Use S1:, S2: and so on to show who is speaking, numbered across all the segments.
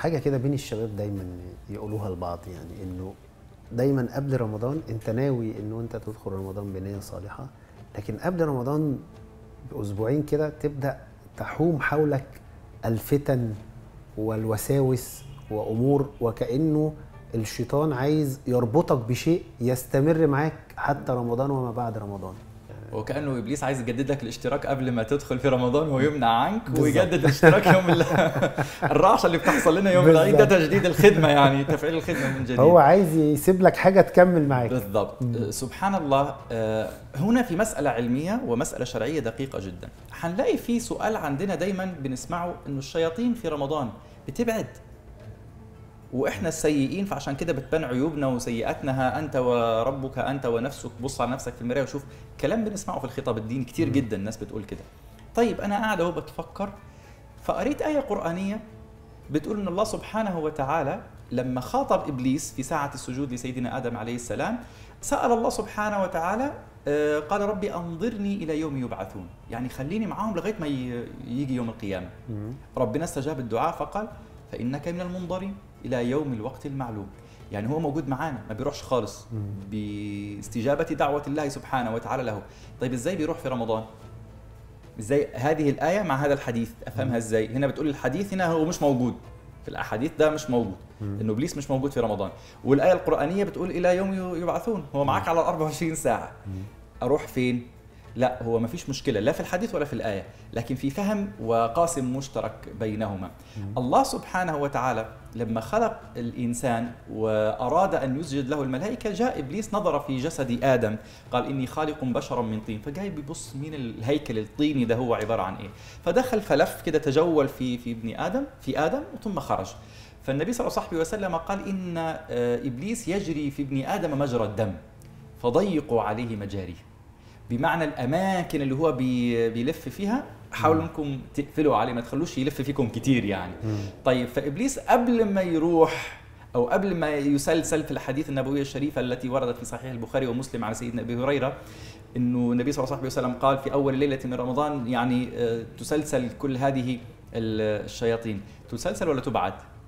S1: حاجه كده بين الشباب دايما يقولوها لبعض يعني انه دايما قبل رمضان انت ناوي انه انت تدخل رمضان بنيه صالحه لكن قبل رمضان باسبوعين كده تبدا تحوم حولك الفتن والوساوس وامور وكانه الشيطان عايز يربطك بشيء يستمر معاك حتى رمضان وما بعد رمضان
S2: وكانه ابليس عايز يجدد لك الاشتراك قبل ما تدخل في رمضان ويمنع عنك ويجدد الاشتراك يوم ال- الرعشه اللي بتحصل لنا يوم العيد ده
S1: بالظبط.
S2: تجديد الخدمه يعني تفعيل الخدمه من جديد
S1: هو عايز يسيب لك حاجه تكمل معاك
S2: بالضبط آه، سبحان الله آه، هنا في مسألة علمية ومسألة شرعية دقيقة جدا حنلاقي في سؤال عندنا دايما بنسمعه انه الشياطين في رمضان بتبعد واحنا السيئين فعشان كده بتبان عيوبنا وسيئاتنا ها انت وربك انت ونفسك بص على نفسك في المرايه وشوف كلام بنسمعه في الخطاب الديني كتير جدا الناس بتقول كده طيب انا قاعد اهو بتفكر فقريت ايه قرانيه بتقول ان الله سبحانه وتعالى لما خاطب ابليس في ساعه السجود لسيدنا ادم عليه السلام سال الله سبحانه وتعالى آه، قال ربي انظرني الى يوم يبعثون يعني خليني معاهم لغايه ما ي- يجي يوم القيامه ربنا استجاب الدعاء فقال فانك من المنظرين الى يوم الوقت المعلوم يعني هو موجود معانا ما بيروحش خالص باستجابه دعوه الله سبحانه وتعالى له طيب ازاي بيروح في رمضان ازاي هذه الايه مع هذا الحديث افهمها ازاي هنا بتقول الحديث هنا هو مش موجود في الاحاديث ده مش موجود انه ابليس مش موجود في رمضان والايه القرانيه بتقول الى يوم يبعثون هو معاك على 24 ساعه اروح فين لا هو ما فيش مشكله لا في الحديث ولا في الايه لكن في فهم وقاسم مشترك بينهما الله سبحانه وتعالى لما خلق الانسان واراد ان يسجد له الملائكه جاء ابليس نظر في جسد ادم قال اني خالق بشرا من طين فجاي بيبص مين الهيكل الطيني ده هو عباره عن ايه فدخل فلف كده تجول في في ابن ادم في ادم ثم خرج فالنبي صلى الله عليه وسلم قال ان آه، ابليس يجري في ابن ادم مجرى الدم فضيقوا عليه مجاريه بمعنى الاماكن اللي هو بي بيلف فيها حاولوا انكم تقفلوا عليه ما تخلوش يلف فيكم كتير يعني طيب فابليس قبل ما يروح او قبل ما يسلسل في الحديث النبويه الشريفه التي وردت في صحيح البخاري ومسلم على سيدنا ابي هريره انه النبي صلى الله عليه وسلم قال في اول ليله من رمضان يعني آه، تسلسل كل هذه ال- الشياطين تسلسل ولا تبعد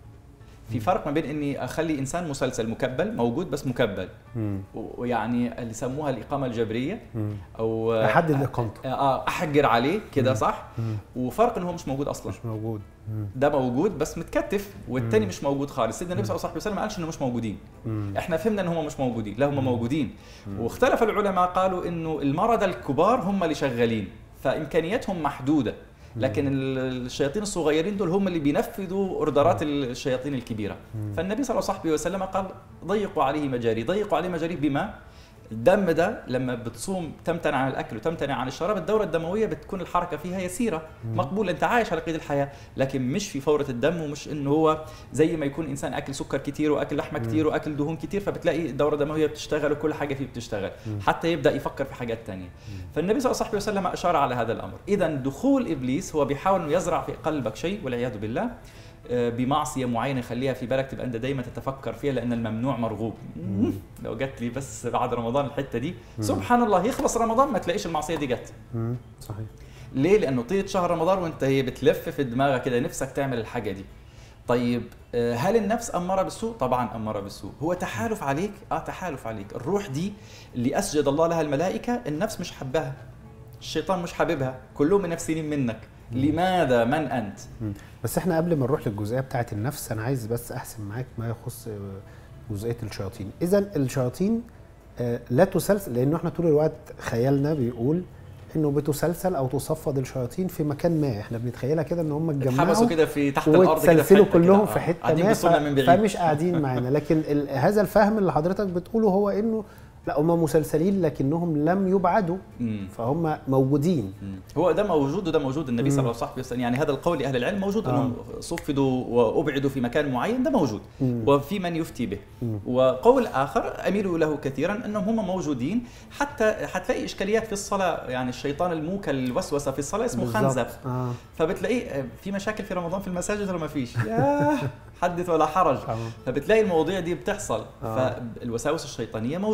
S2: في فرق ما بين اني اخلي انسان مسلسل مكبل موجود بس مكبل
S1: مم.
S2: و- ويعني اللي يسموها الاقامه الجبريه
S1: مم.
S2: او
S1: احدد اقامته
S2: اه احجر عليه كده صح
S1: مم.
S2: وفرق ان هو مش موجود اصلا
S1: مش موجود مم.
S2: ده موجود بس متكتف والتاني مش موجود خالص سيدنا النبي صلى الله عليه وسلم ما قالش انه مش موجودين
S1: مم.
S2: احنا فهمنا ان هم مش موجودين لا هم موجودين واختلف العلماء قالوا انه المرضى الكبار هم اللي شغالين فامكانياتهم محدوده لكن ال- الشياطين الصغيرين دول هم اللي بينفذوا اوردرات الشياطين الكبيره فالنبي صلى الله عليه وسلم قال ضيقوا عليه مجاري ضيقوا عليه مجاري بما الدم ده لما بتصوم تمتنع عن الاكل وتمتنع عن الشراب الدوره الدمويه بتكون الحركه فيها يسيره مقبول انت عايش على قيد الحياه لكن مش في فوره الدم ومش انه هو زي ما يكون انسان اكل سكر كتير واكل لحمه كتير واكل دهون كتير فبتلاقي الدوره الدمويه بتشتغل وكل حاجه فيه بتشتغل حتى يبدا يفكر في حاجات تانية فالنبي صلى الله عليه وسلم اشار على هذا الامر اذا دخول ابليس هو بيحاول انه يزرع في قلبك شيء والعياذ بالله آه، بمعصيه معينه يخليها في بالك تبقى انت دايما تتفكر فيها لان الممنوع مرغوب مم. لو جت لي بس بعد رمضان الحته دي سبحان الله يخلص رمضان ما تلاقيش المعصيه دي جت
S1: مم. صحيح
S2: ليه؟ لانه طيله شهر رمضان وانت هي بتلف في دماغك كده نفسك تعمل الحاجه دي. طيب آه، هل النفس اماره بالسوء؟ طبعا اماره بالسوء، هو تحالف عليك؟ اه تحالف عليك، الروح دي اللي اسجد الله لها الملائكه النفس مش حبها. الشيطان مش حاببها، كلهم منفسين منك، لماذا من انت؟
S1: مم. بس احنا قبل ما نروح للجزئيه بتاعه النفس انا عايز بس احسن معاك ما يخص آه، جزئيه الشياطين اذا الشياطين آه، لا تسلسل لانه احنا طول الوقت خيالنا بيقول انه بتسلسل او تصفد الشياطين في مكان ما احنا بنتخيلها كده ان هم
S2: اتحبسوا
S1: اتجمعوا
S2: كده في تحت الارض كده في
S1: وتسلسلوا
S2: حتة كده.
S1: كلهم
S2: آه،
S1: في حته
S2: قاعدين
S1: ما
S2: بيبصوا لنا من بعيد
S1: فمش قاعدين معانا لكن ال- هذا الفهم اللي حضرتك بتقوله هو انه لا هم مسلسلين لكنهم لم يبعدوا
S2: مم.
S1: فهم موجودين
S2: مم. هو ده موجود وده موجود النبي صلى الله عليه وسلم يعني هذا القول لاهل العلم موجود
S1: آه.
S2: انهم صفدوا وابعدوا في مكان معين ده موجود
S1: مم.
S2: وفي من يفتي به
S1: مم.
S2: وقول اخر اميل له كثيرا انهم هم موجودين حتى حتلاقي اشكاليات في الصلاه يعني الشيطان الموكل الوسوسه في الصلاه اسمه
S1: بالظبط.
S2: خنزب
S1: آه.
S2: فبتلاقيه في مشاكل في رمضان في المساجد ولا ما فيش ياه حدث ولا حرج
S1: آه.
S2: فبتلاقي المواضيع دي بتحصل
S1: آه.
S2: فالوساوس الشيطانيه موجوده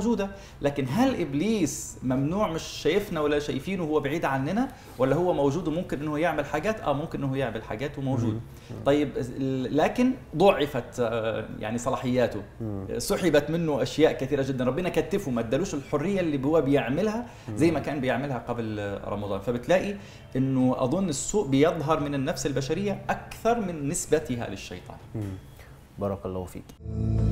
S2: لكن هل ابليس ممنوع مش شايفنا ولا شايفينه وهو بعيد عننا ولا هو موجود وممكن انه يعمل حاجات اه ممكن انه يعمل حاجات وموجود طيب لكن ضعفت آه، يعني صلاحياته سحبت منه اشياء كثيره جدا ربنا كتفه ما ادالوش الحريه اللي هو بيعملها زي ما كان بيعملها قبل رمضان فبتلاقي انه اظن السوء بيظهر من النفس البشريه اكثر من نسبتها للشيطان
S1: بارك الله فيك